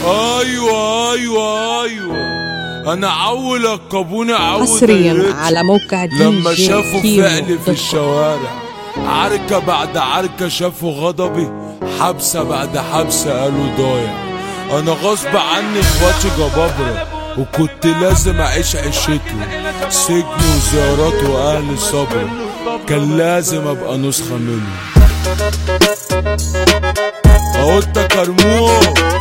ايوه ايوه ايوه انا عول لقبوني عود حصريا الريتش. على موقع دي لما جي شافوا كيمو فعلي في دوت كوم. الشوارع عركة بعد عركة شافوا غضبي حبسة بعد حبسة قالوا ضايع انا غصب عني اخواتي جبابرة وكنت لازم اعيش عيشتهم سجن وزيارات واهل صبر كان لازم ابقى نسخة منهم اهو انت كرموه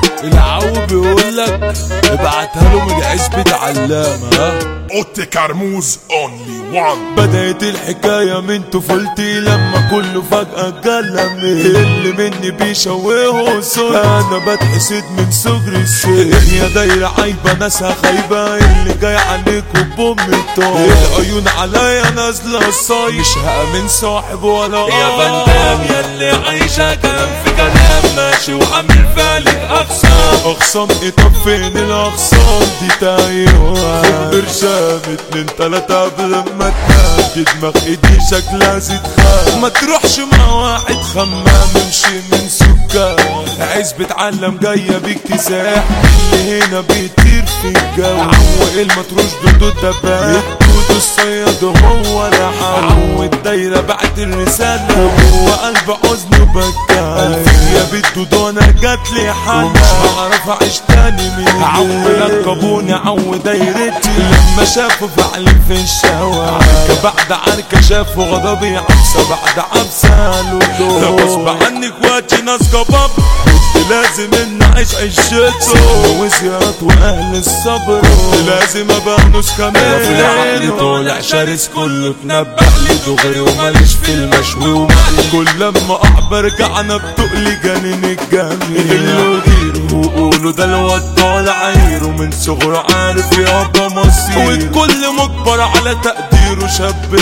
العو بيقولك ابعتها له من عزبة علامة ها اوتي كرموز اونلي وان بدأت الحكاية من طفولتي لما كله فجأة جلمي اللي مني بيشوهه صوت أنا بتحسد من صغري السن يا دايرة عايبة ناسها خايبة اللي جاي عليكوا بأم الطار العيون عليا نازلة الصايع مش هأمن صاحب ولا يا فندام يلي عايشة كلام في كلام ماشي وعامل فالك أقسام اخصام ايه طب فين الاخصام دي تايوه خد برشام اتنين تلاتة قبل ما تنام دي دماغ ايدي شكلها زيت خام ما تروحش مع واحد خمام امشي من سكان عايز بتعلم جاية بيك تساح اللي هنا بيطير في الجو عو المطروش ضد الدباب الدود الصياد هو لحال عو الدايرة بعد الرسالة هو قلب حزن وبكى يا بنت انا جات لي حالة ومش هعرف اعيش تاني من عو لقبوني عو دايرتي لما شافوا فعلي في الشوارع عركة بعد عركة شافوا غضبي عبسة بعد عبسة قالوا له غصب عني اخواتي ناس جباب كنت لازم ان اعيش عيشتهم وزيارات واهل الصبر كنت لازم ابقى نسخة في عقلي منهم طالع شرس كله تنبأ لي دغري وماليش في المشوي ومالي كل لما احب ارجع انا بتقلي جنين الجميل اللي غيره وقولوا ده الواد طالع عيره من صغره عارف يابا مصير والكل مجبر على تقديره شاب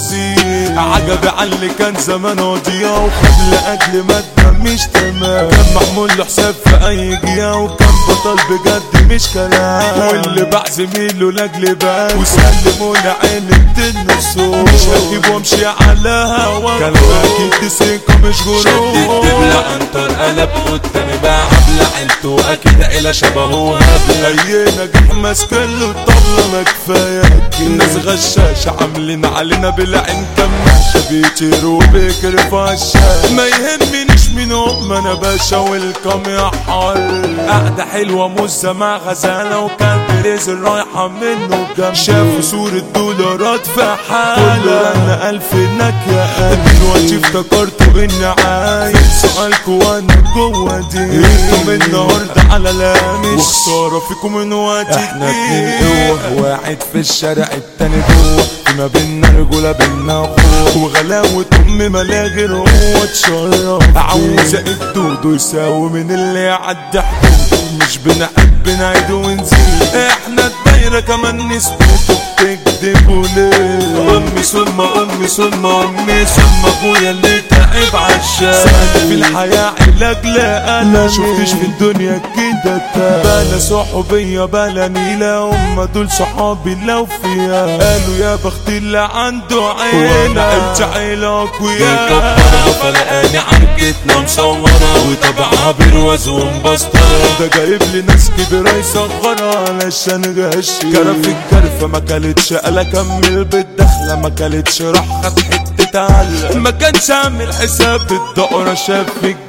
فظيع عجبي على اللي كان زمان وضيع وخد لاجل مادة مش تمام كان معمول له حساب في اي جيا وكان بطل بجد مش كلام واللي باع زميله لاجل بس وسلموا لعيلة النصوص مش هجيب وامشي على هوا كان اكيد ثقة مش شدت غرور دبلة انطر قلب قدامي بقى عبلة عيلته اكيد عيلة شبهه هبلة اي نجاح ماسك له الطبلة ما كفاية الناس غشاشة عاملين علينا بالعين كماشة بيطيروا بيكرفوا عالشاشة ما يهمنيش مين هم انا باشا والكم يا حر قعدة حلوة مزة مع غزالة وكان بريزل رايحة منه جنب شافوا صورة دولارات في حالة انا الف نكية دلوقتي افتكرتوا اني عايز سؤالكوا وانا جوه دي انتوا النهارده على لامش وخسارة فيكم من وقت احنا اتنين كتير قوة واحد في الشارع التاني جوه في ما بينا رجولة بينا اخوة وغلاوة ام ملاغي هو اتشرف عاوز الدودو يساوي من اللي يعدي حدوده مش بنحب نعيد ونزيد احنا الدايرة كمان نسبته بتكذبوا ليه امي ثم امي ثم امي ثم ابويا اللي تعب عالشام سألت في الحياة علاج لا انا شفتش في الدنيا كده تاب بلا صحوبية بلا نيلة هم دول صحابي لو فيها قالوا يا بخت اللي عنده عيلة قلت عيلة اقوياء مكبرة فلقاني عركتنا مصورة وطبعها برواز ومبسطرة ده جايب لي ناس كبيرة يصغرها علشان غش كرف الكرفة ما كلتش قال اكمل بالدخلة ما كلتش راح خد حتة علق ما كانش عامل حساب الدقرة شاف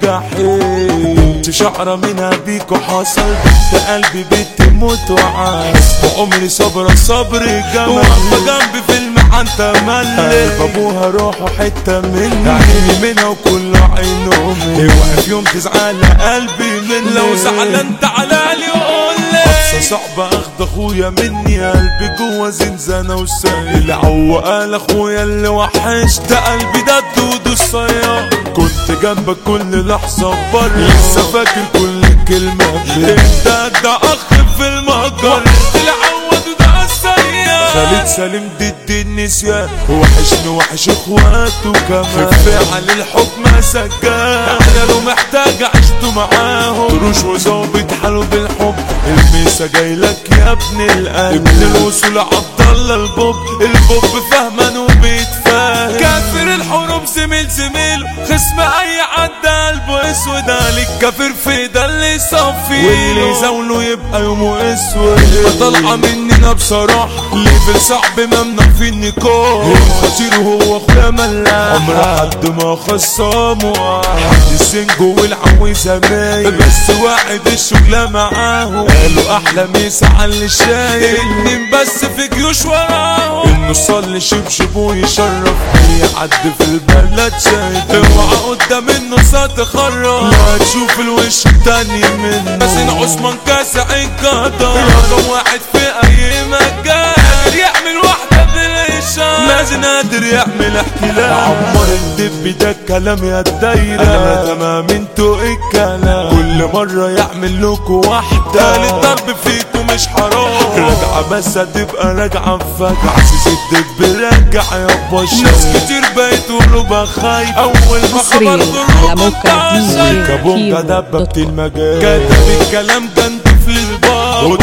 الجحيم شعرة منها بيكو حصل بنت قلبي بتموت وعايز وعمري صبرة صبر جمال واقفة جنبي في المحن تملي ابوها روحه حتة مني عيني منها وكل عينه مني واقف يوم تزعل قلبي مني لو زعلان تعالى لي وقول لي قصة صعبة اخد اخويا مني قلبي جوا زنزانة وسايل عوقال اخويا اللي وحشت قلبي ده الدود الصياد كنت جنبك كل لحظة بر لسه فاكر كل كلمة انت ده اخ في المهجر العوض ده السياد خالد سالم ضد النسيان وحشني وحش اخواته كمان فعل الحكم سجان انا لو محتاج عشت معاهم تروش وظابط حاله بالحب الميسا جايلك يا ابن القلب ابن الوصول عبد الله البوب البوب فهمان وبيتفاهم كافر الحروب زميل زميل خصم اي عدى قلبه قلبه اسود عليك كافر في ده اللي يصفي واللي يزاوله يبقى يومه اسود طالعه مننا بصراحه ليفل صعب ممنوع في النقاش الخطير هو اخويا ملاح عمر حد ما خصامه حد السنجو والعوي زمايل بس واحد الشغلة معاهم قالوا احلى ميس على اللي شايل اتنين بس في جيوش وراهم انه صلي شبشب ويشرف اي حد في البلد شايف اوعى قدام انه ساعة خرف لا تشوف الوش التاني منه بس عثمان كاسع القدر رقم واحد في اي مكان يعمل واحدة بالإشارة مازن قادر يعمل احتلال عمر الدب ده الكلام يا الدايرة انا تمام انتوا الكلام كل مرة يعمل لكوا واحدة الضرب فيكوا مش حرام راجعة بس هتبقى راجعة فجعة عزيز الدب راجع يا باشا ناس كتير بقت قلوبها خايفة اول ما حصرياً خبر على موقع انتشر. DJ كابونجا كيمو دببت دوت كوم. المجال كتب الكلام ده انت في البار